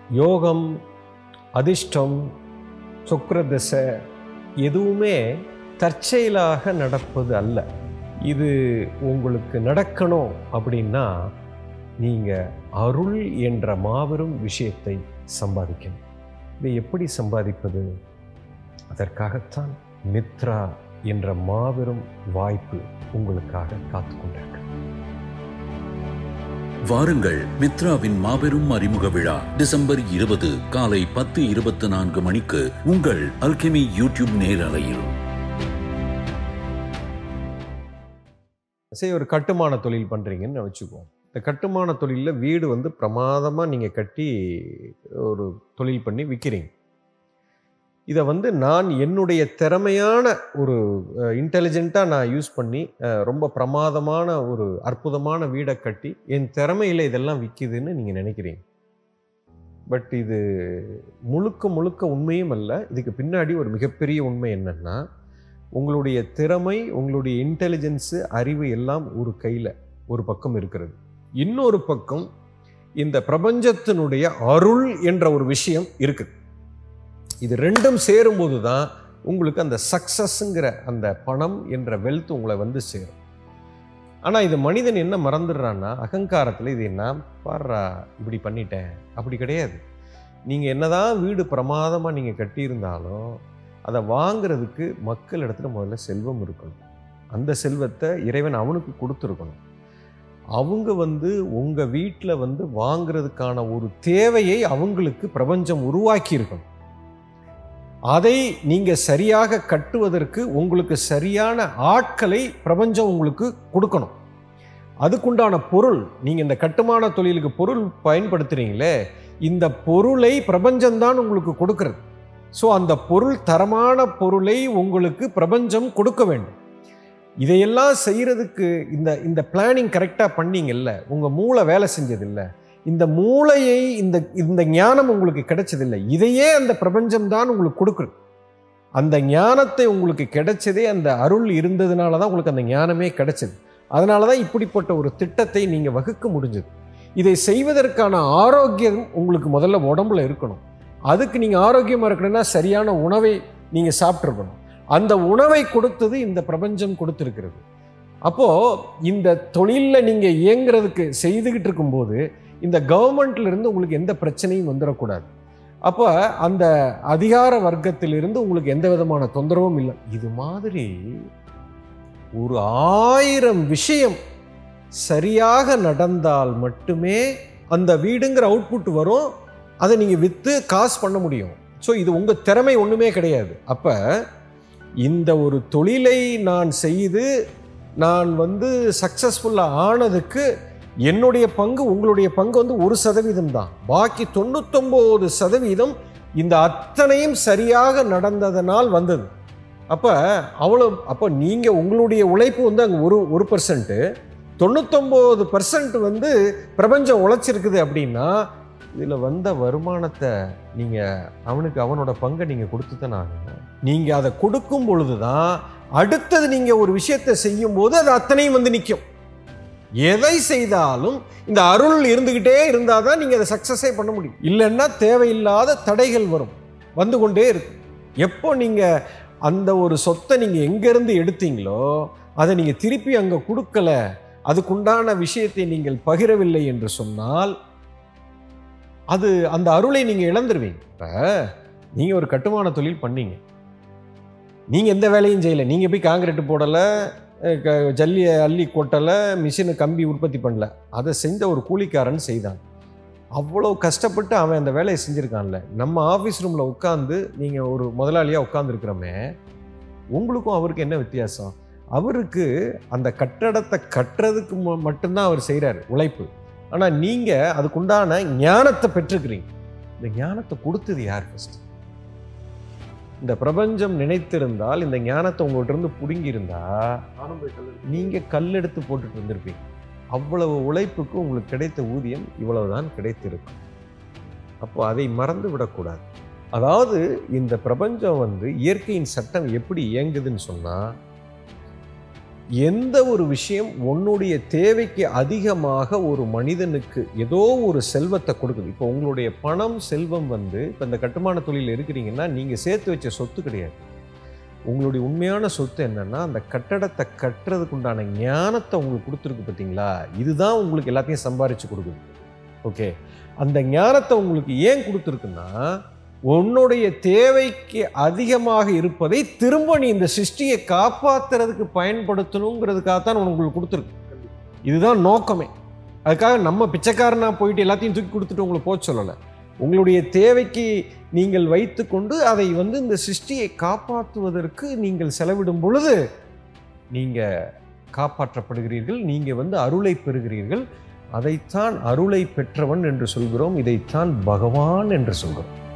யோகம் அதிர்ஷ்டம் சுக்கிரதசை எதுவுமே தற்செயலாக நடப்பது அல்ல இது உங்களுக்கு நடக்கணும் அப்படின்னா நீங்கள் அருள் என்ற மாபெரும் விஷயத்தை சம்பாதிக்கணும் இதை எப்படி சம்பாதிப்பது அதற்காகத்தான் மித்ரா என்ற மாபெரும் வாய்ப்பு உங்களுக்காக காத்து கொண்டிருக்கு வாருங்கள் மித்ராவின் மாபெரும் அறிமுக விழா டிசம்பர் இருபது காலை பத்து இருபத்தி நான்கு மணிக்கு உங்கள் அல்கெமி யூடியூப் நேரலையில் சரி ஒரு கட்டுமான தொழில் பண்ணுறீங்கன்னு வச்சுக்குவோம் இந்த கட்டுமான தொழிலில் வீடு வந்து பிரமாதமாக நீங்கள் கட்டி ஒரு தொழில் பண்ணி விற்கிறீங்க இதை வந்து நான் என்னுடைய திறமையான ஒரு இன்டெலிஜென்ட்டாக நான் யூஸ் பண்ணி அஹ், ரொம்ப பிரமாதமான ஒரு அற்புதமான வீடை கட்டி என் திறமையில் இதெல்லாம் விற்கிதுன்னு நீங்கள் நினைக்கிறீங்க பட் இது முழுக்க முழுக்க உண்மையும் அல்ல இதுக்கு பின்னாடி ஒரு மிகப்பெரிய உண்மை என்னன்னா உங்களுடைய திறமை உங்களுடைய இன்டெலிஜென்ஸு அறிவு எல்லாம் ஒரு கையில் ஒரு பக்கம் இருக்கிறது இன்னொரு பக்கம் இந்த பிரபஞ்சத்தினுடைய அருள் என்ற ஒரு விஷயம் இருக்குது இது ரெண்டும் சேரும்போது தான் உங்களுக்கு அந்த சக்ஸஸ்ங்கிற அந்த பணம் என்ற வெல்த் உங்களை வந்து சேரும் ஆனால் இது மனிதன் என்ன மறந்துடுறான்னா அகங்காரத்தில் இது என்ன பாடுறா இப்படி பண்ணிட்டேன் அப்படி கிடையாது நீங்கள் என்னதான் வீடு பிரமாதமாக நீங்கள் கட்டியிருந்தாலும் அதை வாங்குறதுக்கு மக்கள் இடத்துல முதல்ல செல்வம் இருக்கணும் அந்த செல்வத்தை இறைவன் அவனுக்கு கொடுத்துருக்கணும் அவங்க வந்து உங்கள் வீட்டில் வந்து வாங்குறதுக்கான ஒரு தேவையை அவங்களுக்கு பிரபஞ்சம் உருவாக்கி இருக்கணும் அதை நீங்கள் சரியாக கட்டுவதற்கு உங்களுக்கு சரியான ஆட்களை பிரபஞ்சம் உங்களுக்கு கொடுக்கணும் அதுக்குண்டான பொருள் நீங்கள் இந்த கட்டுமான தொழிலுக்கு பொருள் பயன்படுத்துகிறீங்களே இந்த பொருளை பிரபஞ்சம்தான் உங்களுக்கு கொடுக்கிறது ஸோ அந்த பொருள் தரமான பொருளை உங்களுக்கு பிரபஞ்சம் கொடுக்க வேண்டும் இதையெல்லாம் செய்கிறதுக்கு இந்த இந்த பிளானிங் கரெக்டாக பண்ணீங்கல்ல உங்கள் மூளை வேலை செஞ்சதில்லை இந்த மூளையை இந்த இந்த ஞானம் உங்களுக்கு கிடைச்சதில்லை இதையே அந்த பிரபஞ்சம் தான் உங்களுக்கு கொடுக்குது அந்த ஞானத்தை உங்களுக்கு கிடைச்சதே அந்த அருள் இருந்ததுனால தான் உங்களுக்கு அந்த ஞானமே கிடைச்சது அதனால தான் இப்படிப்பட்ட ஒரு திட்டத்தை நீங்கள் வகுக்க முடிஞ்சது இதை செய்வதற்கான ஆரோக்கியம் உங்களுக்கு முதல்ல உடம்புல இருக்கணும் அதுக்கு நீங்கள் ஆரோக்கியமாக இருக்கணும்னா சரியான உணவை நீங்கள் சாப்பிட்ருக்கணும் அந்த உணவை கொடுத்தது இந்த பிரபஞ்சம் கொடுத்துருக்கிறது அப்போது இந்த தொழிலில் நீங்கள் இயங்குறதுக்கு செய்துக்கிட்டு இருக்கும்போது இந்த கவர்மெண்ட்ல இருந்து உங்களுக்கு எந்த பிரச்சனையும் வந்துடக்கூடாது அப்போ அந்த அதிகார வர்க்கத்திலிருந்து உங்களுக்கு எந்த விதமான தொந்தரவும் இல்லை இது மாதிரி ஒரு ஆயிரம் விஷயம் சரியாக நடந்தால் மட்டுமே அந்த வீடுங்கிற அவுட்புட் வரும் அதை நீங்கள் விற்று காசு பண்ண முடியும் ஸோ இது உங்கள் திறமை ஒன்றுமே கிடையாது அப்போ இந்த ஒரு தொழிலை நான் செய்து நான் வந்து சக்ஸஸ்ஃபுல்லாக ஆனதுக்கு என்னுடைய பங்கு உங்களுடைய பங்கு வந்து ஒரு சதவீதம் தான் பாக்கி தொண்ணூத்தொம்பது சதவீதம் இந்த அத்தனையும் சரியாக நடந்ததனால் வந்தது அப்போ அவ்வளோ அப்போ நீங்கள் உங்களுடைய உழைப்பு வந்து அங்கே ஒரு ஒரு பர்சன்ட்டு தொண்ணூத்தொம்பது பர்சன்ட் வந்து பிரபஞ்சம் உழைச்சிருக்குது அப்படின்னா இதில் வந்த வருமானத்தை நீங்கள் அவனுக்கு அவனோட பங்கை நீங்கள் கொடுத்து தான் ஆகணும் நீங்கள் அதை கொடுக்கும் பொழுது தான் அடுத்தது நீங்கள் ஒரு விஷயத்தை செய்யும் போது அது அத்தனையும் வந்து நிற்கும் எதை செய்தாலும் இந்த அருள் இருந்துக்கிட்டே இருந்தால் தான் நீங்கள் அதை சக்ஸஸே பண்ண முடியும் இல்லைன்னா தேவையில்லாத தடைகள் வரும் வந்து கொண்டே இருக்கும் எப்போ நீங்கள் அந்த ஒரு சொத்தை நீங்கள் எங்கேருந்து எடுத்தீங்களோ அதை நீங்கள் திருப்பி அங்கே கொடுக்கல அதுக்குண்டான விஷயத்தை நீங்கள் பகிரவில்லை என்று சொன்னால் அது அந்த அருளை நீங்கள் இழந்துருவீங்க இப்போ நீங்கள் ஒரு கட்டுமான தொழில் பண்ணீங்க நீங்கள் எந்த வேலையும் செய்யலை நீங்கள் போய் காங்கிரீட் போடலை அஹ் க- ஜல்லியை அள்ளி கொட்டலை மிஷினு கம்பி உற்பத்தி பண்ணல அதை செஞ்ச ஒரு கூலிக்காரன் செய்தான் அவ்வளோ கஷ்டப்பட்டு அவன் அந்த வேலையை செஞ்சுருக்கான்ல நம்ம ஆஃபீஸ் ரூமில் உட்காந்து நீங்கள் ஒரு முதலாளியாக உட்காந்துருக்கிறோமே உங்களுக்கும் அவருக்கு என்ன வித்தியாசம் அவருக்கு அந்த கட்டடத்தை கட்டுறதுக்கு ம- மட்டும்தான் அவர் செய்கிறாரு உழைப்பு ஆனால் நீங்கள் அதுக்குண்டான ஞானத்தை பெற்றுக்கிறீங்க இந்த ஞானத்தை கொடுத்தது யார் ஃபர்ஸ்ட் இந்த பிரபஞ்சம் நினைத்திருந்தால் இந்த ஞானத்தை உங்கள்கிட்ட இருந்து பிடுங்கியிருந்தா நீங்க கல் எடுத்து போட்டுட்டு இருந்திருப்பீங்க அவ்வளவு உழைப்புக்கு உங்களுக்கு கிடைத்த ஊதியம் இவ்வளவுதான் கிடைத்திருக்கும் அப்போ அதை மறந்து விடக்கூடாது அதாவது இந்த பிரபஞ்சம் வந்து இயற்கையின் சட்டம் எப்படி இயங்குதுன்னு சொன்னா எந்த ஒரு விஷயம் உன்னுடைய தேவைக்கு அதிகமாக ஒரு மனிதனுக்கு ஏதோ ஒரு செல்வத்தை கொடுக்குது இப்போ உங்களுடைய பணம் செல்வம் வந்து இப்போ இந்த கட்டுமான தொழில் இருக்கிறீங்கன்னா நீங்கள் சேர்த்து வச்ச சொத்து கிடையாது உங்களுடைய உண்மையான சொத்து என்னன்னா அந்த கட்டடத்தை கட்டுறதுக்கு உண்டான ஞானத்தை உங்களுக்கு கொடுத்துருக்கு பார்த்தீங்களா இதுதான் உங்களுக்கு எல்லாத்தையும் சம்பாரிச்சு கொடுக்குது ஓகே அந்த ஞானத்தை உங்களுக்கு ஏன் கொடுத்துருக்குன்னா உன்னுடைய தேவைக்கு அதிகமாக இருப்பதை திரும்ப நீ இந்த சிருஷ்டியை காப்பாத்துறதுக்கு பயன்படுத்தணுங்கிறதுக்காக தான் உங்களுக்கு கொடுத்துருக்கு இதுதான் நோக்கமே அதுக்காக நம்ம பிச்சைக்காரனா போயிட்டு எல்லாத்தையும் தூக்கி கொடுத்துட்டு உங்களுக்கு போக சொல்லலை உங்களுடைய தேவைக்கு நீங்கள் வைத்துக்கொண்டு அதை வந்து இந்த சிருஷ்டியை காப்பாற்றுவதற்கு நீங்கள் செலவிடும் பொழுது நீங்கள் காப்பாற்றப்படுகிறீர்கள் நீங்கள் வந்து அருளை பெறுகிறீர்கள் அதைத்தான் அருளை பெற்றவன் என்று சொல்கிறோம் இதைத்தான் பகவான் என்று சொல்கிறோம்